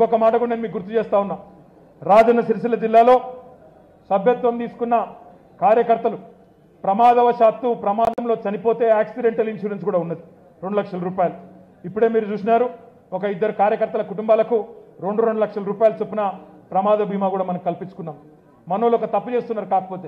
ఇంకొక మాట కూడా నేను మీకు గుర్తు చేస్తా ఉన్నా రాజన్న సిరిసిల్ల జిల్లాలో సభ్యత్వం తీసుకున్న కార్యకర్తలు ప్రమాదవశాత్తు ప్రమాదంలో చనిపోతే యాక్సిడెంటల్ ఇన్సూరెన్స్ కూడా ఉన్నది రెండు లక్షల రూపాయలు ఇప్పుడే మీరు చూసినారు ఒక ఇద్దరు కార్యకర్తల కుటుంబాలకు రెండు రెండు లక్షల రూపాయల చొప్పున ప్రమాద బీమా కూడా మనం కల్పించుకున్నాం మనోళ్ళు ఒక తప్పు చేస్తున్నారు కాకపోతే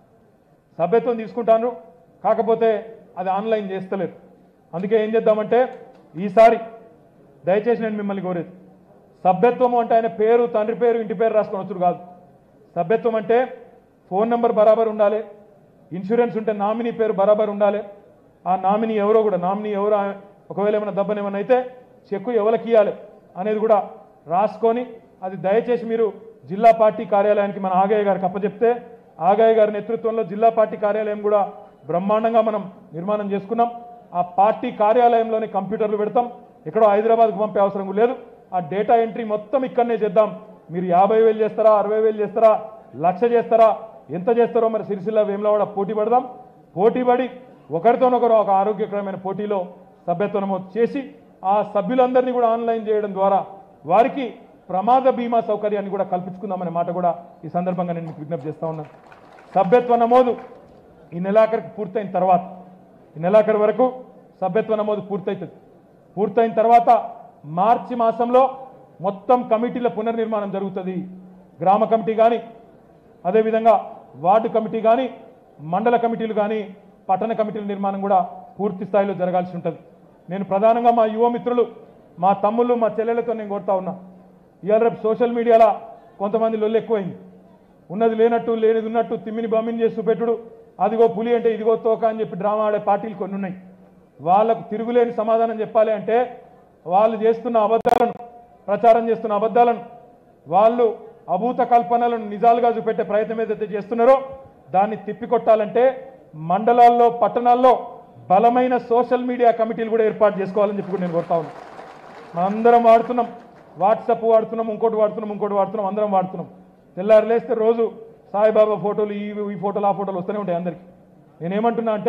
సభ్యత్వం తీసుకుంటాను కాకపోతే అది ఆన్లైన్ చేస్తలేరు అందుకే ఏం చేద్దామంటే ఈసారి దయచేసి నేను మిమ్మల్ని కోరేది సభ్యత్వం అంటే ఆయన పేరు తండ్రి పేరు ఇంటి పేరు రాసుకొని వచ్చుడు కాదు సభ్యత్వం అంటే ఫోన్ నెంబర్ బరాబర్ ఉండాలి ఇన్సూరెన్స్ ఉంటే నామినీ పేరు బరాబర్ ఉండాలి ఆ నామినీ ఎవరో కూడా నామినీ ఎవరో ఆ- ఒకవేళ ఏమైనా దెబ్బని ఏమైనా అయితే చెక్కు ఎవరికి ఇవ్వాలి అనేది కూడా రాసుకొని అది దయచేసి మీరు జిల్లా పార్టీ కార్యాలయానికి మన ఆగయ్య గారికి అప్పచెప్తే ఆగయ్య గారి నేతృత్వంలో జిల్లా పార్టీ కార్యాలయం కూడా బ్రహ్మాండంగా మనం నిర్మాణం చేసుకున్నాం ఆ పార్టీ కార్యాలయంలోనే కంప్యూటర్లు పెడతాం ఎక్కడో హైదరాబాద్కు పంపే అవసరం లేదు ఆ డేటా ఎంట్రీ మొత్తం ఇక్కడనే చేద్దాం మీరు యాభై వేలు చేస్తారా అరవై వేలు చేస్తారా లక్ష చేస్తారా ఎంత చేస్తారో మరి సిరిసిల్ల వేములవాడ పోటీ పడదాం పోటీ పడి ఒకరితోనొకరు ఒక ఆరోగ్యకరమైన పోటీలో సభ్యత్వ నమోదు చేసి ఆ సభ్యులందరినీ కూడా ఆన్లైన్ చేయడం ద్వారా వారికి ప్రమాద బీమా సౌకర్యాన్ని కూడా కల్పించుకుందామనే మాట కూడా ఈ సందర్భంగా నేను మీకు విజ్ఞప్తి చేస్తా ఉన్నాను సభ్యత్వ నమోదు ఈ నెలాఖరికి పూర్తయిన తర్వాత ఈ నెలాఖరు వరకు సభ్యత్వ నమోదు పూర్తవుతుంది పూర్తయిన తర్వాత మార్చి మాసంలో మొత్తం కమిటీల పునర్నిర్మాణం జరుగుతుంది గ్రామ కమిటీ కానీ అదేవిధంగా వార్డు కమిటీ కానీ మండల కమిటీలు కానీ పట్టణ కమిటీల నిర్మాణం కూడా పూర్తి స్థాయిలో జరగాల్సి ఉంటుంది నేను ప్రధానంగా మా యువ మిత్రులు మా తమ్ముళ్ళు మా చెల్లెలతో నేను కోరుతా ఉన్నా ఇవాళ రేపు సోషల్ మీడియాలో కొంతమంది లొల్లు ఎక్కువైంది ఉన్నది లేనట్టు లేనిది ఉన్నట్టు తిమ్మిని బమ్మిని చేసి చూపెట్టుడు అదిగో పులి అంటే ఇదిగో తోక అని చెప్పి డ్రామా ఆడే పార్టీలు కొన్ని ఉన్నాయి వాళ్ళకు తిరుగులేని సమాధానం చెప్పాలి అంటే వాళ్ళు చేస్తున్న అబద్ధాలను ప్రచారం చేస్తున్న అబద్ధాలను వాళ్ళు అభూత కల్పనలను నిజాలుగా చూపెట్టే ప్రయత్నం ఏదైతే చేస్తున్నారో దాన్ని తిప్పికొట్టాలంటే మండలాల్లో పట్టణాల్లో బలమైన సోషల్ మీడియా కమిటీలు కూడా ఏర్పాటు చేసుకోవాలని చెప్పి కూడా నేను కోరుతా ఉన్నాను మనందరం వాడుతున్నాం వాట్సప్ వాడుతున్నాం ఇంకోటి వాడుతున్నాం ఇంకోటి వాడుతున్నాం అందరం వాడుతున్నాం తెల్లారు లేస్తే రోజు సాయిబాబా ఫోటోలు ఈ ఈ ఫోటోలు ఆ ఫోటోలు వస్తూనే ఉంటాయి అందరికీ నేనేమంటున్నా అంటే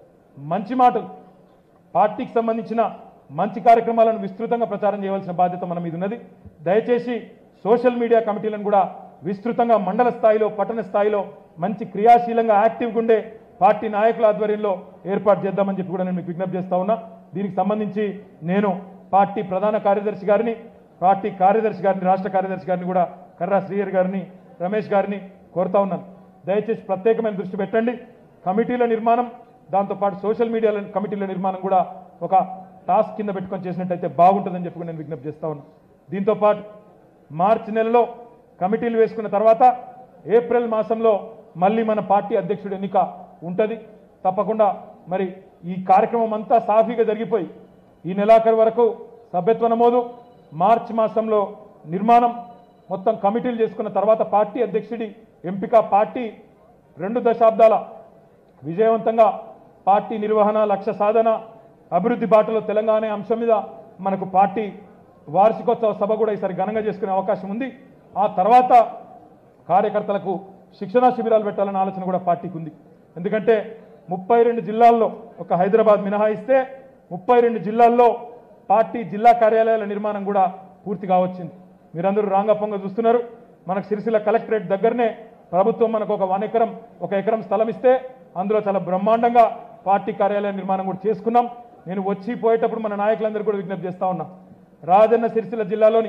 మంచి మాటలు పార్టీకి సంబంధించిన మంచి కార్యక్రమాలను విస్తృతంగా ప్రచారం చేయవలసిన బాధ్యత మన మీద ఉన్నది దయచేసి సోషల్ మీడియా కమిటీలను కూడా విస్తృతంగా మండల స్థాయిలో పట్టణ స్థాయిలో మంచి క్రియాశీలంగా యాక్టివ్గా ఉండే పార్టీ నాయకుల ఆధ్వర్యంలో ఏర్పాటు చేద్దామని చెప్పి కూడా నేను మీకు విజ్ఞప్తి చేస్తా ఉన్నా దీనికి సంబంధించి నేను పార్టీ ప్రధాన కార్యదర్శి గారిని పార్టీ కార్యదర్శి గారిని రాష్ట్ర కార్యదర్శి గారిని కూడా కర్రా శ్రీహర్ గారిని రమేష్ గారిని కోరుతా ఉన్నాను దయచేసి ప్రత్యేకమైన దృష్టి పెట్టండి కమిటీల నిర్మాణం దాంతోపాటు సోషల్ మీడియా కమిటీల నిర్మాణం కూడా ఒక టాస్క్ కింద పెట్టుకొని చేసినట్టయితే బాగుంటుందని చెప్పి కూడా నేను విజ్ఞప్తి చేస్తా ఉన్నాను దీంతో పాటు మార్చి నెలలో కమిటీలు వేసుకున్న తర్వాత ఏప్రిల్ మాసంలో మళ్ళీ మన పార్టీ అధ్యక్షుడు ఎన్నిక ఉంటుంది తప్పకుండా మరి ఈ కార్యక్రమం అంతా సాఫీగా జరిగిపోయి ఈ నెలాఖరు వరకు సభ్యత్వ నమోదు మార్చి మాసంలో నిర్మాణం మొత్తం కమిటీలు చేసుకున్న తర్వాత పార్టీ అధ్యక్షుడి ఎంపిక పార్టీ రెండు దశాబ్దాల విజయవంతంగా పార్టీ నిర్వహణ లక్ష్య సాధన అభివృద్ధి బాటలో తెలంగాణ అనే అంశం మీద మనకు పార్టీ వార్షికోత్సవ సభ కూడా ఈసారి ఘనంగా చేసుకునే అవకాశం ఉంది ఆ తర్వాత కార్యకర్తలకు శిక్షణా శిబిరాలు పెట్టాలన్న ఆలోచన కూడా పార్టీకి ఉంది ఎందుకంటే ముప్పై రెండు జిల్లాల్లో ఒక హైదరాబాద్ మినహాయిస్తే ముప్పై రెండు జిల్లాల్లో పార్టీ జిల్లా కార్యాలయాల నిర్మాణం కూడా పూర్తి కావచ్చింది మీరందరూ రాంగప్పంగా చూస్తున్నారు మనకు సిరిసిల్ల కలెక్టరేట్ దగ్గరనే ప్రభుత్వం మనకు ఒక వన్ ఎకరం ఒక ఎకరం స్థలం ఇస్తే అందులో చాలా బ్రహ్మాండంగా పార్టీ కార్యాలయ నిర్మాణం కూడా చేసుకున్నాం నేను వచ్చి పోయేటప్పుడు మన నాయకులందరూ కూడా విజ్ఞప్తి చేస్తా ఉన్నా రాజన్న సిరిసిల్ల జిల్లాలోని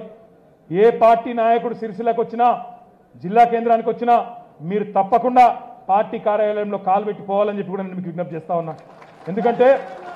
ఏ పార్టీ నాయకుడు సిరిసిల్లకు వచ్చినా జిల్లా కేంద్రానికి వచ్చినా మీరు తప్పకుండా పార్టీ కార్యాలయంలో కాలు పెట్టి పోవాలని చెప్పి కూడా నేను మీకు విజ్ఞప్తి చేస్తా ఉన్నా ఎందుకంటే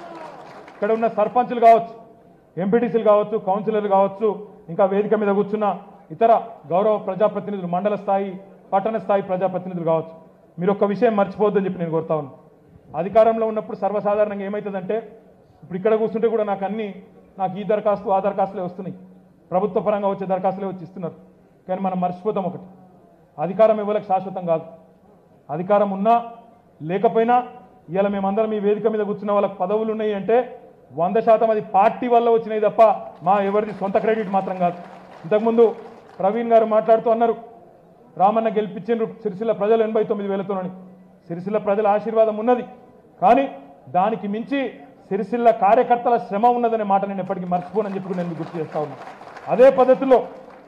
ఇక్కడ ఉన్న సర్పంచులు కావచ్చు ఎంపీటీసీలు కావచ్చు కౌన్సిలర్లు కావచ్చు ఇంకా వేదిక మీద కూర్చున్న ఇతర గౌరవ ప్రజాప్రతినిధులు మండల స్థాయి పట్టణ స్థాయి ప్రజాప్రతినిధులు కావచ్చు మీరు ఒక్క విషయం మర్చిపోవద్దని చెప్పి నేను కోరుతా ఉన్నాను అధికారంలో ఉన్నప్పుడు సర్వసాధారణంగా ఏమవుతుందంటే ఇప్పుడు ఇక్కడ కూర్చుంటే కూడా నాకు అన్ని నాకు ఈ దరఖాస్తు ఆ దరఖాస్తులే వస్తున్నాయి ప్రభుత్వ పరంగా వచ్చే దరఖాస్తులే వచ్చి ఇస్తున్నారు కానీ మనం మర్చిపోతాం ఒకటి అధికారం ఇవ్వలేక శాశ్వతం కాదు అధికారం ఉన్నా లేకపోయినా ఇవాళ మేమందరం ఈ వేదిక మీద కూర్చున్న వాళ్ళకి పదవులు ఉన్నాయి అంటే వంద శాతం అది పార్టీ వల్ల వచ్చినాయి తప్ప మా ఎవరిది సొంత క్రెడిట్ మాత్రం కాదు ఇంతకుముందు ప్రవీణ్ గారు మాట్లాడుతూ అన్నారు రామన్న గెలిపించిండ్రు సిరిసిల్ల ప్రజలు ఎనభై తొమ్మిది వేలతోనని సిరిసిల్ల ప్రజల ఆశీర్వాదం ఉన్నది కానీ దానికి మించి సిరిసిల్ల కార్యకర్తల శ్రమ ఉన్నదనే మాట నేను ఎప్పటికీ మర్చిపోనని చెప్పి కూడా నేను మీకు గుర్తు చేస్తా ఉన్నా అదే పద్ధతిలో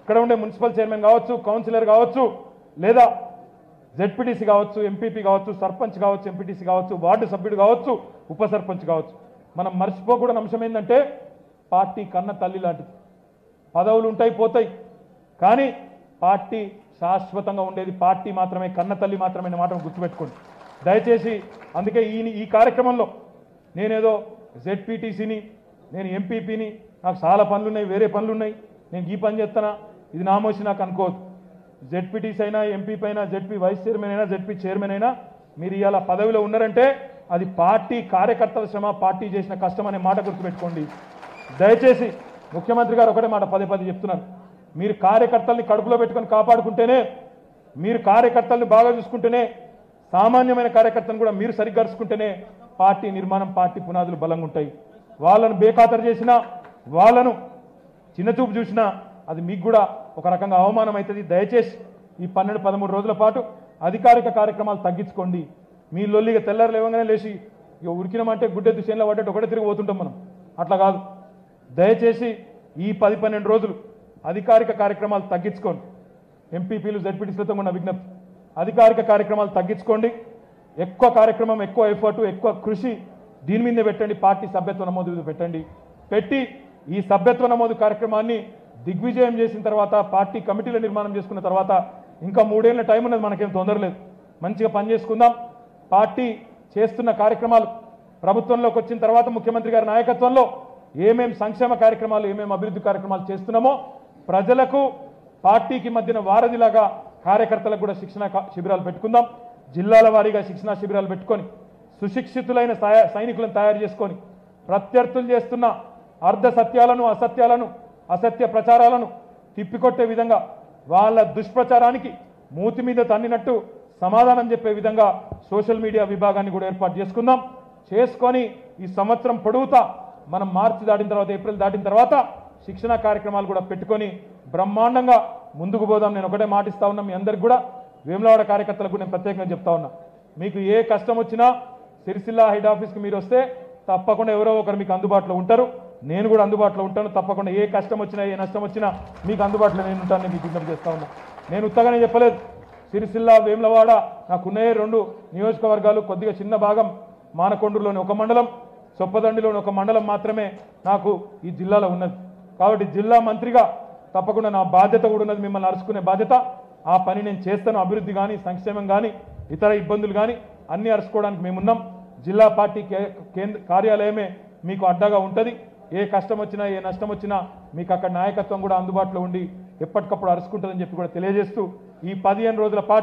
అక్కడ ఉండే మున్సిపల్ చైర్మన్ కావచ్చు కౌన్సిలర్ కావచ్చు లేదా జెడ్పీటీసీ కావచ్చు ఎంపీపీ కావచ్చు సర్పంచ్ కావచ్చు ఎంపీటీసీ కావచ్చు వార్డు సభ్యుడు కావచ్చు ఉప సర్పంచ్ కావచ్చు మనం మర్చిపోకూడని అంశం ఏంటంటే పార్టీ కన్న తల్లి లాంటిది పదవులు ఉంటాయి పోతాయి కానీ పార్టీ శాశ్వతంగా ఉండేది పార్టీ మాత్రమే కన్న తల్లి మాత్రమే అనే మాట గుర్తుపెట్టుకోండి దయచేసి అందుకే ఈ ఈ కార్యక్రమంలో నేనేదో జెడ్పీటీసీని నేను ఎంపీపీని నాకు చాలా పనులు ఉన్నాయి వేరే పనులు ఉన్నాయి నేను ఈ పని చేస్తానా ఇది నామోసి నాకు అనుకోవద్దు జెడ్పీటీసీ అయినా ఎంపీ అయినా జెడ్పీ వైస్ చైర్మన్ అయినా జెడ్పీ చైర్మన్ అయినా మీరు ఇవాళ పదవిలో ఉన్నారంటే అది పార్టీ కార్యకర్తల శ్రమ పార్టీ చేసిన కష్టం అనే మాట గుర్తుపెట్టుకోండి దయచేసి ముఖ్యమంత్రి గారు ఒకటే మాట పదే పదే చెప్తున్నారు మీరు కార్యకర్తల్ని కడుపులో పెట్టుకొని కాపాడుకుంటేనే మీరు కార్యకర్తల్ని బాగా చూసుకుంటేనే సామాన్యమైన కార్యకర్తలను కూడా మీరు సరిగ్గా అరుచుకుంటేనే పార్టీ నిర్మాణం పార్టీ పునాదులు బలంగా ఉంటాయి వాళ్ళను బేఖాతరు చేసినా వాళ్ళను చిన్నచూపు చూసినా అది మీకు కూడా ఒక రకంగా అవమానం అవుతుంది దయచేసి ఈ పన్నెండు పదమూడు రోజుల పాటు అధికారిక కార్యక్రమాలు తగ్గించుకోండి మీ లొల్లిగా తెల్లారు లేవగానే లేచి ఇక ఉరికినమంటే గుడ్డెద్దు చేనులో పడ్డట్టు ఒకటే తిరిగి పోతుంటాం మనం అట్లా కాదు దయచేసి ఈ పది పన్నెండు రోజులు అధికారిక కార్యక్రమాలు తగ్గించుకోండి ఎంపీపీలు జడ్పీటీసీలతో ఉన్న విజ్ఞప్తి అధికారిక కార్యక్రమాలు తగ్గించుకోండి ఎక్కువ కార్యక్రమం ఎక్కువ ఎఫర్ట్ ఎక్కువ కృషి దీని మీదే పెట్టండి పార్టీ సభ్యత్వ నమోదు మీద పెట్టండి పెట్టి ఈ సభ్యత్వ నమోదు కార్యక్రమాన్ని దిగ్విజయం చేసిన తర్వాత పార్టీ కమిటీల నిర్మాణం చేసుకున్న తర్వాత ఇంకా మూడేళ్ల టైం ఉన్నది మనకేం తొందర లేదు మంచిగా పని చేసుకుందాం పార్టీ చేస్తున్న కార్యక్రమాలు ప్రభుత్వంలోకి వచ్చిన తర్వాత ముఖ్యమంత్రి గారి నాయకత్వంలో ఏమేం సంక్షేమ కార్యక్రమాలు ఏమేం అభివృద్ధి కార్యక్రమాలు చేస్తున్నామో ప్రజలకు పార్టీకి మధ్యన వారధిలాగా కార్యకర్తలకు కూడా శిక్షణ కా- శిబిరాలు పెట్టుకుందాం జిల్లాల వారీగా శిక్షణ శిబిరాలు పెట్టుకొని సుశిక్షితులైన సాయ- సైనికులను తయారు చేసుకొని ప్రత్యర్థులు చేస్తున్న అర్ధ సత్యాలను అసత్యాలను అసత్య ప్రచారాలను తిప్పికొట్టే విధంగా వాళ్ళ దుష్ప్రచారానికి మూతి మీద తన్నినట్టు సమాధానం చెప్పే విధంగా సోషల్ మీడియా విభాగాన్ని కూడా ఏర్పాటు చేసుకుందాం చేసుకొని ఈ సంవత్సరం పొడుగుతా మనం మార్చి దాటిన తర్వాత ఏప్రిల్ దాటిన తర్వాత శిక్షణ కార్యక్రమాలు కూడా పెట్టుకొని బ్రహ్మాండంగా ముందుకు పోదాం నేను ఒకటే మాటిస్తా ఉన్నా మీ అందరికి కూడా వేములవాడ కార్యకర్తలకు నేను ప్రత్యేకంగా చెప్తా ఉన్నా మీకు ఏ కష్టం వచ్చినా సిరిసిల్ల హెడ్ ఆఫీస్కి మీరు వస్తే తప్పకుండా ఎవరో ఒకరు మీకు అందుబాటులో ఉంటారు నేను కూడా అందుబాటులో ఉంటాను తప్పకుండా ఏ కష్టం వచ్చినా ఏ నష్టం వచ్చినా మీకు అందుబాటులో నేను ఉంటానని మీకు విజ్ఞప్తి చేస్తా ఉన్నా నేను ఉత్తగానే చెప్పలేదు సిరిసిల్ల వేములవాడ నాకున్నాయే రెండు నియోజకవర్గాలు కొద్దిగా చిన్న భాగం మానకొండూరులోని ఒక మండలం చొప్పదండిలోని ఒక మండలం మాత్రమే నాకు ఈ జిల్లాలో ఉన్నది కాబట్టి జిల్లా మంత్రిగా తప్పకుండా నా బాధ్యత కూడా ఉన్నది మిమ్మల్ని అరుచుకునే బాధ్యత ఆ పని నేను చేస్తాను అభివృద్ధి కానీ సంక్షేమం కానీ ఇతర ఇబ్బందులు కానీ అన్ని అరుచుకోవడానికి మేమున్నాం జిల్లా పార్టీ కే- కేంద్ర కార్యాలయమే మీకు అడ్డగా ఉంటుంది ఏ కష్టం వచ్చినా ఏ నష్టం వచ్చినా మీకు అక్కడ నాయకత్వం కూడా అందుబాటులో ఉండి ఎప్పటికప్పుడు అరుచుకుంటుందని చెప్పి కూడా తెలియజేస్తూ ఈ పదిహేను రోజుల పాటు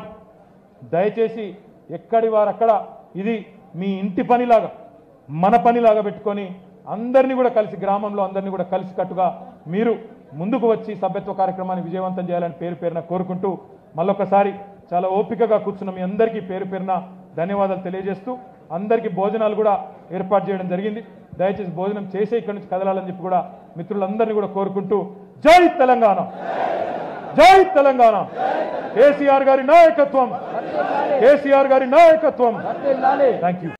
దయచేసి ఎక్కడి వారు అక్కడ ఇది మీ ఇంటి పనిలాగా మన పనిలాగా పెట్టుకొని అందరినీ కూడా కలిసి గ్రామంలో అందరినీ కూడా కలిసికట్టుగా మీరు ముందుకు వచ్చి సభ్యత్వ కార్యక్రమాన్ని విజయవంతం చేయాలని పేరు పేరున కోరుకుంటూ మళ్ళొకసారి చాలా ఓపికగా కూర్చున్న మీ అందరికీ పేరు పేరున ధన్యవాదాలు తెలియజేస్తూ అందరికీ భోజనాలు కూడా ఏర్పాటు చేయడం జరిగింది దయచేసి భోజనం చేసే ఇక్కడి నుంచి కదలాలని చెప్పి కూడా మిత్రులందరినీ కూడా కోరుకుంటూ జై తెలంగాణ జై తెలంగాణ కేసీఆర్ గారి నాయకత్వం కేసీఆర్ గారి నాయకత్వం థ్యాంక్ యూ